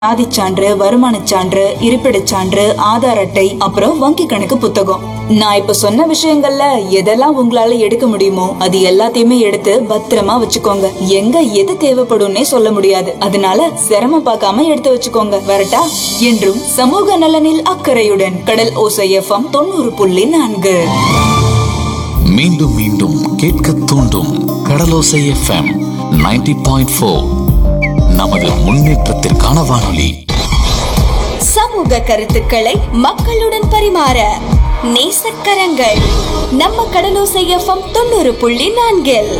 சாதிச் சான்று வருமானச் சான்று இருப்பிடச் சான்று ஆதார் அட்டை அப்புறம் வங்கி கணக்கு புத்தகம் நான் இப்ப சொன்ன விஷயங்கள்ல எதெல்லாம் உங்களால எடுக்க முடியுமோ அது எல்லாத்தையுமே எடுத்து பத்திரமா வச்சுக்கோங்க எங்க எது தேவைப்படும்னே சொல்ல முடியாது அதனால சிரமம் பார்க்காம எடுத்து வச்சுக்கோங்க வரட்டா என்றும் சமூக நலனில் அக்கறையுடன் கடல் ஓசை எஃப்எம் தொண்ணூறு புள்ளி நான்கு மீண்டும் மீண்டும் கேட்க தூண்டும் கடலோசை எஃப்எம் 90.4 பாயிண்ட் ஃபோர் நமது முன்னேற்றத்திற்கான வானொலி சமூக கருத்துக்களை மக்களுடன் பரிமாற நேசக்கரங்கள் நம்ம கடலோசை எஃப்எம் தொண்ணூறு புள்ளி நான்கில்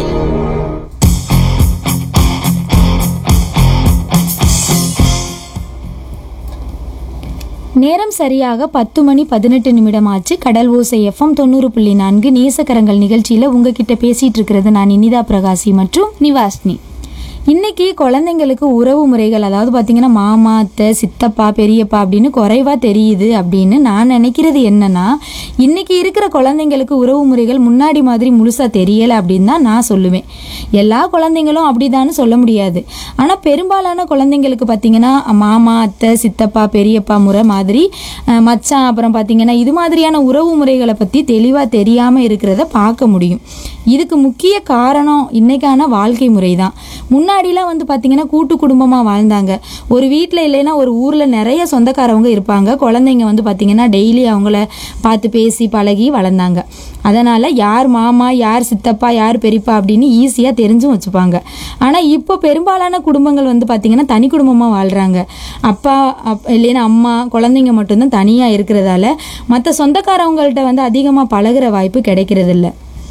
நேரம் சரியாக பத்து மணி பதினெட்டு நிமிடம் ஆச்சு கடல் ஓசை எஃப்எம் தொண்ணூறு புள்ளி நான்கு நேசக்கரங்கள் நிகழ்ச்சியில் உங்ககிட்ட பேசிட்டு இருக்கிறது நான் இனிதா பிரகாசி மற்றும் நிவாஸ்னி இன்னைக்கு குழந்தைங்களுக்கு உறவு முறைகள் அதாவது பார்த்தீங்கன்னா மாமா அத்தை சித்தப்பா பெரியப்பா அப்படின்னு குறைவா தெரியுது அப்படின்னு நான் நினைக்கிறது என்னன்னா இன்னைக்கு இருக்கிற குழந்தைங்களுக்கு உறவு முறைகள் முன்னாடி மாதிரி முழுசா தெரியல அப்படின்னு தான் நான் சொல்லுவேன் எல்லா குழந்தைங்களும் அப்படிதான்னு சொல்ல முடியாது ஆனா பெரும்பாலான குழந்தைங்களுக்கு பார்த்தீங்கன்னா மாமா அத்தை சித்தப்பா பெரியப்பா முறை மாதிரி அஹ், மச்சான் அப்புறம் பார்த்தீங்கன்னா இது மாதிரியான உறவு முறைகளை பத்தி தெளிவா தெரியாம இருக்கிறத பார்க்க முடியும் இதுக்கு முக்கிய காரணம் இன்னைக்கான வாழ்க்கை முறை தான் முன்னாடிலாம் வந்து பார்த்தீங்கன்னா கூட்டு குடும்பமாக வாழ்ந்தாங்க ஒரு வீட்டில் இல்லைன்னா ஒரு ஊரில் நிறைய சொந்தக்காரவங்க இருப்பாங்க குழந்தைங்க வந்து பார்த்தீங்கன்னா டெய்லி அவங்கள பார்த்து பேசி பழகி வளர்ந்தாங்க அதனால் யார் மாமா யார் சித்தப்பா யார் பெரியப்பா அப்படின்னு ஈஸியாக தெரிஞ்சும் வச்சுப்பாங்க ஆனால் இப்போ பெரும்பாலான குடும்பங்கள் வந்து பார்த்தீங்கன்னா தனி குடும்பமாக வாழ்கிறாங்க அப்பா அப் இல்லைன்னா அம்மா குழந்தைங்க மட்டும்தான் தனியாக இருக்கிறதால மற்ற சொந்தக்காரவங்கள்ட்ட வந்து அதிகமாக பழகுற வாய்ப்பு கிடைக்கிறதில்ல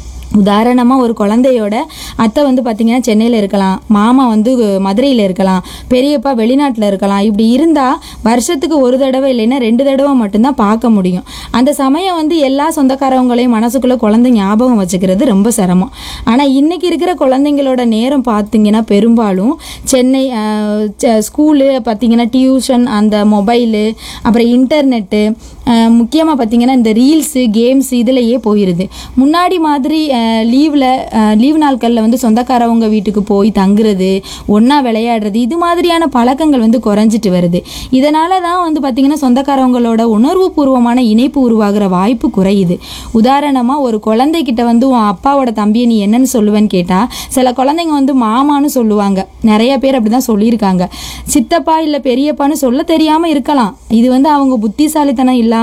உதாரணமாக ஒரு குழந்தையோட அத்தை வந்து பார்த்திங்கன்னா சென்னையில் இருக்கலாம் மாமா வந்து மதுரையில் இருக்கலாம் பெரியப்பா வெளிநாட்டில் இருக்கலாம் இப்படி இருந்தால் வருஷத்துக்கு ஒரு தடவை இல்லைன்னா ரெண்டு தடவை மட்டும்தான் பார்க்க முடியும் அந்த சமயம் வந்து எல்லா சொந்தக்காரவங்களையும் மனசுக்குள்ளே குழந்தை ஞாபகம் வச்சுக்கிறது ரொம்ப சிரமம் ஆனால் இன்னைக்கு இருக்கிற குழந்தைங்களோட நேரம் பார்த்தீங்கன்னா பெரும்பாலும் சென்னை அஹ், ச- ஸ்கூலு பார்த்தீங்கன்னா டியூஷன் அந்த மொபைலு அப்புறம் இன்டர்நெட்டு முக்கியமாக பார்த்தீங்கன்னா இந்த ரீல்ஸு கேம்ஸ் இதுலையே போயிடுது முன்னாடி மாதிரி லீவில் லீவ் நாட்களில் வந்து சொந்தக்காரவங்க வீட்டுக்கு போய் தங்குறது ஒன்றா விளையாடுறது இது மாதிரியான பழக்கங்கள் வந்து குறைஞ்சிட்டு வருது இதனால தான் வந்து பார்த்திங்கன்னா சொந்தக்காரவங்களோட உணர்வுபூர்வமான இணைப்பு உருவாகிற வாய்ப்பு குறையுது உதாரணமாக ஒரு குழந்தைகிட்ட வந்து உன் அப்பாவோட தம்பியை நீ என்னன்னு சொல்லுவேன்னு கேட்டால் சில குழந்தைங்க வந்து மாமான்னு சொல்லுவாங்க நிறைய பேர் அப்படி தான் சொல்லியிருக்காங்க சித்தப்பா இல்லை பெரியப்பான்னு சொல்ல தெரியாமல் இருக்கலாம் இது வந்து அவங்க புத்திசாலித்தனம் இல்லாமல்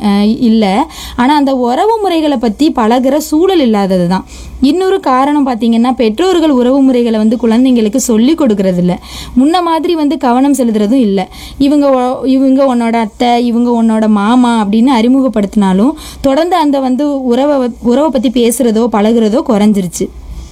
இல்லை ஆனால் அந்த உறவு முறைகளை பற்றி பழகுற சூழல் இல்லாதது தான் இன்னொரு காரணம் பார்த்தீங்கன்னா பெற்றோர்கள் உறவு முறைகளை வந்து குழந்தைங்களுக்கு சொல்லி கொடுக்கறது இல்ல முன்ன மாதிரி வந்து கவனம் செலுத்துறதும் இல்லை இவங்க ஒ- இவங்க உன்னோட அத்தை இவங்க உன்னோட மாமா அப்படின்னு அறிமுகப்படுத்தினாலும் தொடர்ந்து அந்த வந்து உறவை உறவை பற்றி பேசுகிறதோ பழகுறதோ குறைஞ்சிருச்சு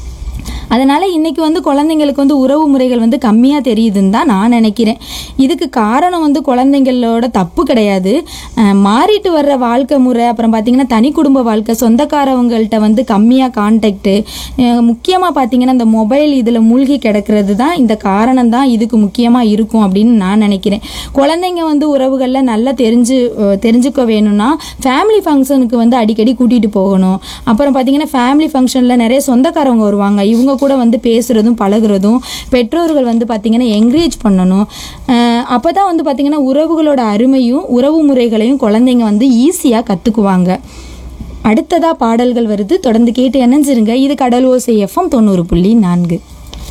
அதனால இன்னைக்கு வந்து குழந்தைங்களுக்கு வந்து உறவு முறைகள் வந்து கம்மியாக தெரியுதுன்னு தான் நான் நினைக்கிறேன் இதுக்கு காரணம் வந்து குழந்தைங்களோட தப்பு கிடையாது அஹ் மாறிட்டு வர்ற வாழ்க்கை முறை அப்புறம் பார்த்தீங்கன்னா தனி குடும்ப வாழ்க்கை சொந்தக்காரவங்கள்ட்ட வந்து கம்மியாக கான்டாக்டு முக்கியமாக பார்த்தீங்கன்னா இந்த மொபைல் இதில் மூழ்கி கிடக்கிறது தான் இந்த காரணம் தான் இதுக்கு முக்கியமாக இருக்கும் அப்படின்னு நான் நினைக்கிறேன் குழந்தைங்க வந்து உறவுகளில் நல்லா தெரிஞ்சு அஹ் தெரிஞ்சுக்க வேணும்னா ஃபேமிலி ஃபங்க்ஷனுக்கு வந்து அடிக்கடி கூட்டிகிட்டு போகணும் அப்புறம் பார்த்தீங்கன்னா ஃபேமிலி ஃபங்க்ஷனில் நிறைய சொந்தக்காரவங்க வருவாங்க இவங்க கூட வந்து பேசுகிறதும் பழகுறதும் பெற்றோர்கள் வந்து பார்த்தீங்கன்னா என்கரேஜ் பண்ணணும் அப்போ தான் வந்து பார்த்தீங்கன்னா உறவுகளோட அருமையும் உறவு முறைகளையும் குழந்தைங்க வந்து ஈஸியாக கற்றுக்குவாங்க அடுத்ததாக பாடல்கள் வருது தொடர்ந்து கேட்டு இணைஞ்சிருங்க இது கடல் ஓசை எஃப்எம் தொண்ணூறு புள்ளி நான்கு